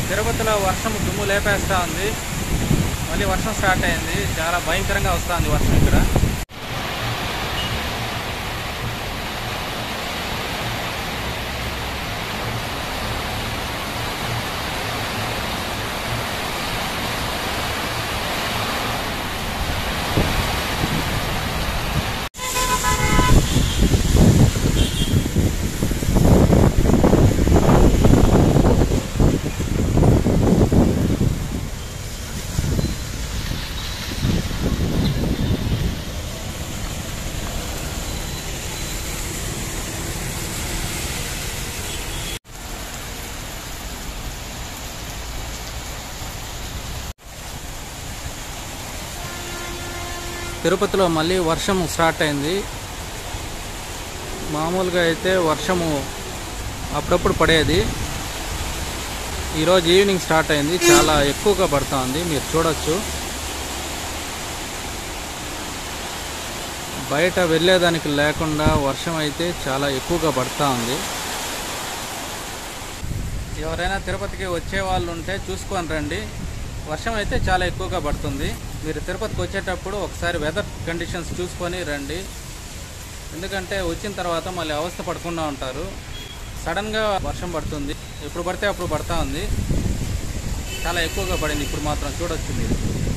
తిరుపతిలో వర్షం దుమ్ము లేపేస్తూ ఉంది మళ్ళీ వర్షం స్టార్ట్ అయింది చాలా భయంకరంగా వస్తుంది వర్షం ఇక్కడ తిరుపతిలో మళ్ళీ వర్షం స్టార్ట్ అయింది మామూలుగా అయితే వర్షము అప్పుడప్పుడు పడేది ఈరోజు ఈవినింగ్ స్టార్ట్ అయింది చాలా ఎక్కువగా పడుతూ ఉంది మీరు చూడొచ్చు బయట వెళ్ళేదానికి లేకుండా వర్షం అయితే చాలా ఎక్కువగా పడుతూ ఉంది ఎవరైనా తిరుపతికి వచ్చే వాళ్ళు ఉంటే చూసుకొని రండి వర్షం అయితే చాలా ఎక్కువగా పడుతుంది మీరు తిరుపతికి వచ్చేటప్పుడు ఒకసారి వెదర్ కండిషన్స్ చూసుకొని రండి ఎందుకంటే వచ్చిన తర్వాత మళ్ళీ అవస్థ పడకుండా ఉంటారు సడన్గా వర్షం పడుతుంది ఎప్పుడు పడితే అప్పుడు పడతా ఉంది చాలా ఎక్కువగా పడింది ఇప్పుడు మాత్రం చూడొచ్చు మీరు